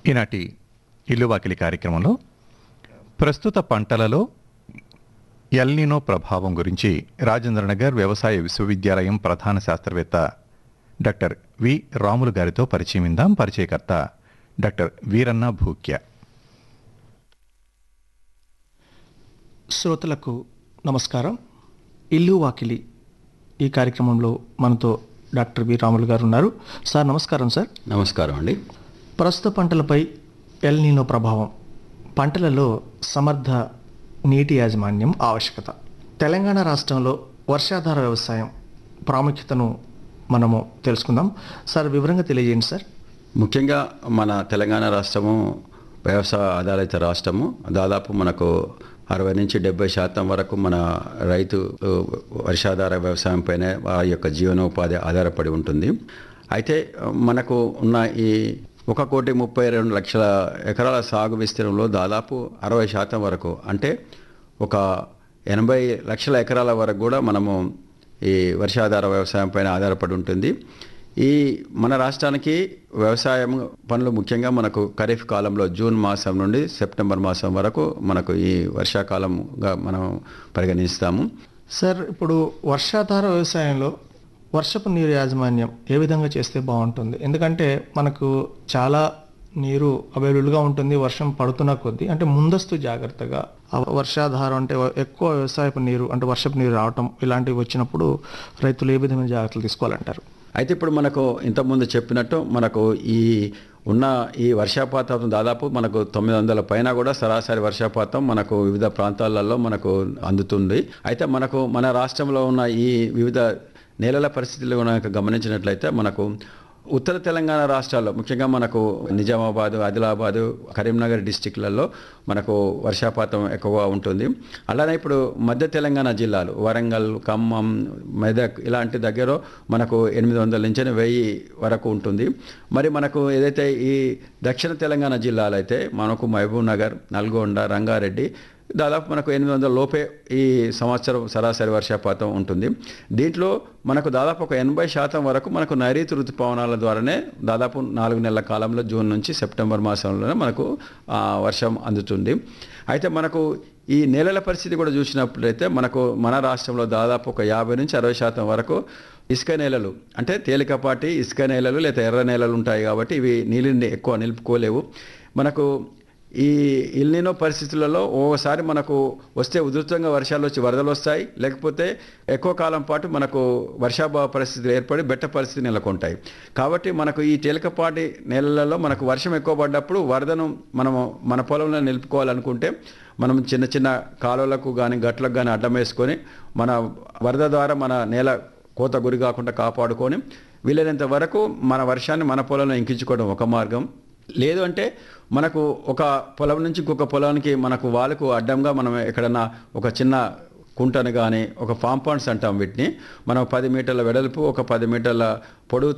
ఈనాటి ఇల్లు వాకిలి కార్యక్రమంలో ప్రస్తుత పంటలలో ఎల్నినో ప్రభావం గురించి రాజేంద్రనగర్ వ్యవసాయ విశ్వవిద్యాలయం ప్రధాన శాస్త్రవేత్త డాక్టర్ వి రాములు గారితో పరిచయం ఇందాం పరిచయకర్త డాక్టర్ వీరన్న భూక్య శ్రోతలకు నమస్కారం ఇల్లు వాకిలి ఈ కార్యక్రమంలో మనతో డాక్టర్ వి రాములు గారు ఉన్నారు సార్ నమస్కారం సార్ నమస్కారం అండి ప్రస్తుత పంటలపై ఎల్ నీనో ప్రభావం పంటలలో సమర్థ నీటి యాజమాన్యం ఆవశ్యకత తెలంగాణ రాష్ట్రంలో వర్షాధార వ్యవసాయం ప్రాముఖ్యతను మనము తెలుసుకుందాం సార్ వివరంగా తెలియజేయండి సార్ ముఖ్యంగా మన తెలంగాణ రాష్ట్రము వ్యవసాయ ఆధారిత రాష్ట్రము దాదాపు మనకు అరవై నుంచి డెబ్బై శాతం వరకు మన రైతు ఉ, వర్షాధార వ్యవసాయం పైన వారి యొక్క జీవనోపాధి ఆధారపడి ఉంటుంది అయితే మనకు ఉన్న ఈ ఒక కోటి ముప్పై రెండు లక్షల ఎకరాల సాగు విస్తీర్ణంలో దాదాపు అరవై శాతం వరకు అంటే ఒక ఎనభై లక్షల ఎకరాల వరకు కూడా మనము ఈ వర్షాధార వ్యవసాయం పైన ఆధారపడి ఉంటుంది ఈ మన రాష్ట్రానికి వ్యవసాయం పనులు ముఖ్యంగా మనకు ఖరీఫ్ కాలంలో జూన్ మాసం నుండి సెప్టెంబర్ మాసం వరకు మనకు ఈ వర్షాకాలంగా మనం పరిగణిస్తాము సార్ ఇప్పుడు వర్షాధార వ్యవసాయంలో వర్షపు నీరు యాజమాన్యం ఏ విధంగా చేస్తే బాగుంటుంది ఎందుకంటే మనకు చాలా నీరు అవైలబుల్గా ఉంటుంది వర్షం పడుతున్న కొద్దీ అంటే ముందస్తు జాగ్రత్తగా ఆ వర్షాధారం అంటే ఎక్కువ వ్యవసాయపు నీరు అంటే వర్షపు నీరు రావటం ఇలాంటివి వచ్చినప్పుడు రైతులు ఏ విధమైన జాగ్రత్తలు తీసుకోవాలంటారు అయితే ఇప్పుడు మనకు ఇంతకుముందు చెప్పినట్టు మనకు ఈ ఉన్న ఈ వర్షపాతం దాదాపు మనకు తొమ్మిది వందల పైన కూడా సరాసరి వర్షపాతం మనకు వివిధ ప్రాంతాలలో మనకు అందుతుంది అయితే మనకు మన రాష్ట్రంలో ఉన్న ఈ వివిధ నేలల పరిస్థితులు కనుక గమనించినట్లయితే మనకు ఉత్తర తెలంగాణ రాష్ట్రాల్లో ముఖ్యంగా మనకు నిజామాబాదు ఆదిలాబాదు కరీంనగర్ డిస్టిక్లలో మనకు వర్షపాతం ఎక్కువగా ఉంటుంది అలానే ఇప్పుడు మధ్య తెలంగాణ జిల్లాలు వరంగల్ ఖమ్మం మెదక్ ఇలాంటి దగ్గర మనకు ఎనిమిది వందల నుంచి వెయ్యి వరకు ఉంటుంది మరి మనకు ఏదైతే ఈ దక్షిణ తెలంగాణ జిల్లాలు అయితే మనకు మహబూబ్ నగర్ నల్గొండ రంగారెడ్డి దాదాపు మనకు ఎనిమిది వందల లోపే ఈ సంవత్సరం సరాసరి వర్షపాతం ఉంటుంది దీంట్లో మనకు దాదాపు ఒక ఎనభై శాతం వరకు మనకు నైరుతి ఋతుపవనాల ద్వారానే దాదాపు నాలుగు నెలల కాలంలో జూన్ నుంచి సెప్టెంబర్ మాసంలోనే మనకు ఆ, వర్షం అందుతుంది అయితే మనకు ఈ నేలల పరిస్థితి కూడా చూసినప్పుడైతే మనకు మన రాష్ట్రంలో దాదాపు ఒక యాభై నుంచి అరవై శాతం వరకు ఇసుక నేలలు అంటే తేలికపాటి ఇసుక నేలలు లేదా ఎర్ర నేలలు ఉంటాయి కాబట్టి ఇవి నీళ్ళని ఎక్కువ నిలుపుకోలేవు మనకు ఈ ఇల్నినో పరిస్థితులలో ఓసారి మనకు వస్తే ఉధృతంగా వర్షాలు వచ్చి వరదలు వస్తాయి లేకపోతే ఎక్కువ కాలం పాటు మనకు వర్షాభావ పరిస్థితులు ఏర్పడి బెట్ట పరిస్థితి నెలకొంటాయి కాబట్టి మనకు ఈ తేలికపాటి నేలలలో మనకు వర్షం ఎక్కువ పడ్డప్పుడు వరదను మనము మన పొలంలో నిలుపుకోవాలనుకుంటే మనం చిన్న చిన్న కాలువలకు కానీ గట్లకు కానీ అడ్డం వేసుకొని మన వరద ద్వారా మన నేల కోత గురి కాకుండా కాపాడుకొని వీలైనంత వరకు మన వర్షాన్ని మన పొలంలో ఇంకించుకోవడం ఒక మార్గం లేదు అంటే మనకు ఒక పొలం నుంచి ఇంకొక పొలానికి మనకు వాళ్ళకు అడ్డంగా మనం ఎక్కడన్నా ఒక చిన్న కుంటను కానీ ఒక ఫామ్ పాండ్స్ అంటాం వీటిని మనం పది మీటర్ల వెడల్పు ఒక పది మీటర్ల పొడవు